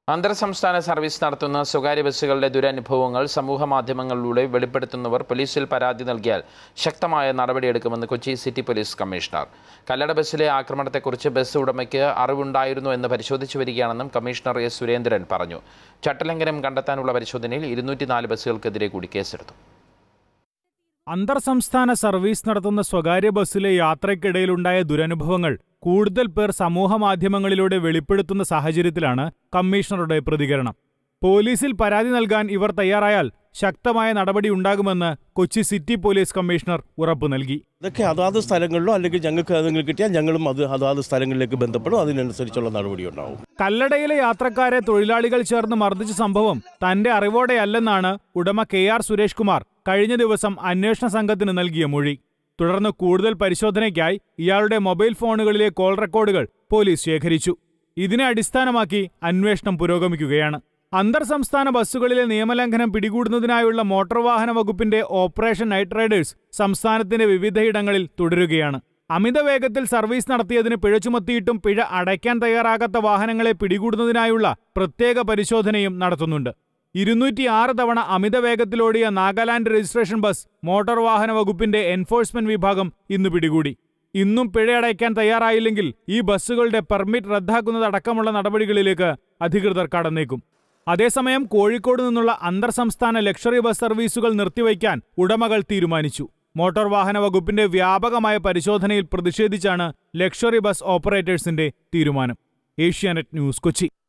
അന്തർ സംസ്ഥാന സർവീസ് നടത്തുന്ന സ്വകാര്യ ബസ്സുകളുടെ ദുരനുഭവങ്ങൾ സമൂഹ മാധ്യമങ്ങളിലൂടെ വെളിപ്പെടുത്തുന്നവർ പോലീസിൽ പരാതി നൽകിയാൽ ശക്തമായ നടപടിയെടുക്കുമെന്ന് Kochi city police commissioner Kallada ബസ്സിലെ ആക്രമണത്തെക്കുറിച്ച് ബസ് ഉടമയ്ക്ക് അറിവുണ്ടായിരുന്നു എന്ന് പരിശോധിച്ചു വരികയാണെന്നും കമ്മീഷണർ എസ് സുരേന്ദ്രൻ പറഞ്ഞു ചട്ടലംഘനം കണ്ടെത്താനുള്ള പരിശോധനയിൽ ഇരുന്നൂറ്റിനാല് ബസ്സുകൾക്കെതിരെ കൂടി കേസെടുത്തു അന്തർ സംസ്ഥാന സർവീസ് നടത്തുന്ന സ്വകാര്യ ബസ്സിലെ യാത്രയ്ക്കിടയിലുണ്ടായ ദുരനുഭവങ്ങൾ കൂടുതൽ പേർ സമൂഹമാധ്യമങ്ങളിലൂടെ വെളിപ്പെടുത്തുന്ന സാഹചര്യത്തിലാണ് കമ്മീഷണറുടെ പ്രതികരണം പോലീസിൽ പരാതി നൽകാൻ ഇവർ തയ്യാറായാൽ ശക്തമായ നടപടി ഉണ്ടാകുമെന്ന് കൊച്ചി സിറ്റി പോലീസ് കമ്മീഷണർ ഉറപ്പു നൽകി ഇതൊക്കെ അതാത് സ്ഥലങ്ങളിലോ അല്ലെങ്കിൽ ഞങ്ങൾക്ക് ഏതെങ്കിലും കിട്ടിയാൽ ഞങ്ങളും അത് അതാത് സ്ഥലങ്ങളിലേക്ക് ബന്ധപ്പെടും അതിനനുസരിച്ചുള്ള നടപടി ഉണ്ടാവും കല്ലടയിലെ യാത്രക്കാരെ തൊഴിലാളികൾ ചേർന്ന് മർദ്ദിച്ച സംഭവം തന്റെ അറിവോടെയല്ലെന്നാണ് ഉടമ കെ ആർ സുരേഷ് കുമാർ കഴിഞ്ഞ ദിവസം അന്വേഷണ സംഘത്തിന് നൽകിയ മൊഴി തുടർന്ന് കൂടുതൽ പരിശോധനയ്ക്കായി ഇയാളുടെ മൊബൈൽ ഫോണുകളിലെ കോൾ റെക്കോർഡുകൾ പോലീസ് ശേഖരിച്ചു ഇതിനെ അടിസ്ഥാനമാക്കി അന്വേഷണം പുരോഗമിക്കുകയാണ് അന്തർ സംസ്ഥാന ബസ്സുകളിലെ നിയമലംഘനം പിടികൂടുന്നതിനായുള്ള മോട്ടോർ വാഹന വകുപ്പിന്റെ ഓപ്പറേഷൻ നൈറ്റ് റൈഡേഴ്സ് സംസ്ഥാനത്തിന്റെ വിവിധയിടങ്ങളിൽ തുടരുകയാണ് അമിത വേഗത്തിൽ സർവീസ് നടത്തിയതിന് പിഴ ചുമത്തിയിട്ടും പിഴ അടയ്ക്കാൻ തയ്യാറാകാത്ത വാഹനങ്ങളെ പിടികൂടുന്നതിനായുള്ള പ്രത്യേക പരിശോധനയും നടത്തുന്നുണ്ട് ഇരുന്നൂറ്റിയാറ് തവണ അമിത വേഗത്തിലോടിയ നാഗാലാൻഡ് രജിസ്ട്രേഷൻ ബസ് മോട്ടോർ വാഹന വകുപ്പിന്റെ എൻഫോഴ്സ്മെന്റ് വിഭാഗം ഇന്ന് പിടികൂടി ഇന്നും പിഴയടയ്ക്കാൻ തയ്യാറായില്ലെങ്കിൽ ഈ ബസ്സുകളുടെ പെർമിറ്റ് റദ്ദാക്കുന്നതടക്കമുള്ള നടപടികളിലേക്ക് അധികൃതർ കടന്നേക്കും അതേസമയം കോഴിക്കോട് നിന്നുള്ള അന്തർ സംസ്ഥാന ലക്ഷറി ബസ് സർവീസുകൾ നിർത്തിവയ്ക്കാൻ ഉടമകൾ തീരുമാനിച്ചു മോട്ടോർ വാഹന വകുപ്പിന്റെ വ്യാപകമായ പരിശോധനയിൽ പ്രതിഷേധിച്ചാണ് ലക്ഷറി ബസ് ഓപ്പറേറ്റേഴ്സിന്റെ തീരുമാനം ഏഷ്യാനെറ്റ് ന്യൂസ് കൊച്ചി